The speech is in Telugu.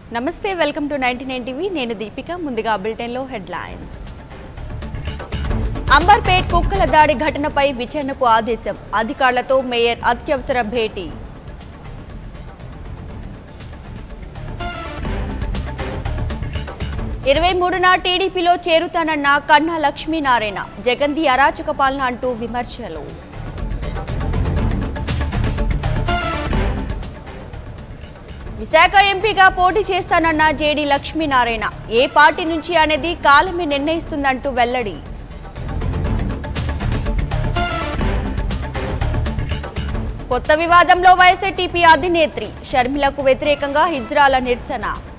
నమస్తే welcome to ninety nine TV నేను దీపిక ముందుగా బులెటిన్లో హెడ్లైన్స్ అంబర్పేట్ కుక్కల దాడి ఘటనపై విచారణకు ఆదేశం అధికారులతో మేయర్ అత్యవసర భేటీ ఇరవై మూడున టీడీపీలో చేరుతానన్న కన్నా లక్ష్మీనారాయణ జగంది అరాచక పాలన అంటూ విమర్శలు విశాఖ ఎంపీగా పోటీ చేస్తానన్న జేడీ లక్ష్మీనారాయణ ఏ పార్టీ నుంచి అనేది కాలమే నిర్ణయిస్తుందంటూ వెల్లడి కొత్త వివాదంలో వైఎస్ఆర్టీపీ అధినేత్రి షర్మిలకు వ్యతిరేకంగా హిజ్రాల నిరసన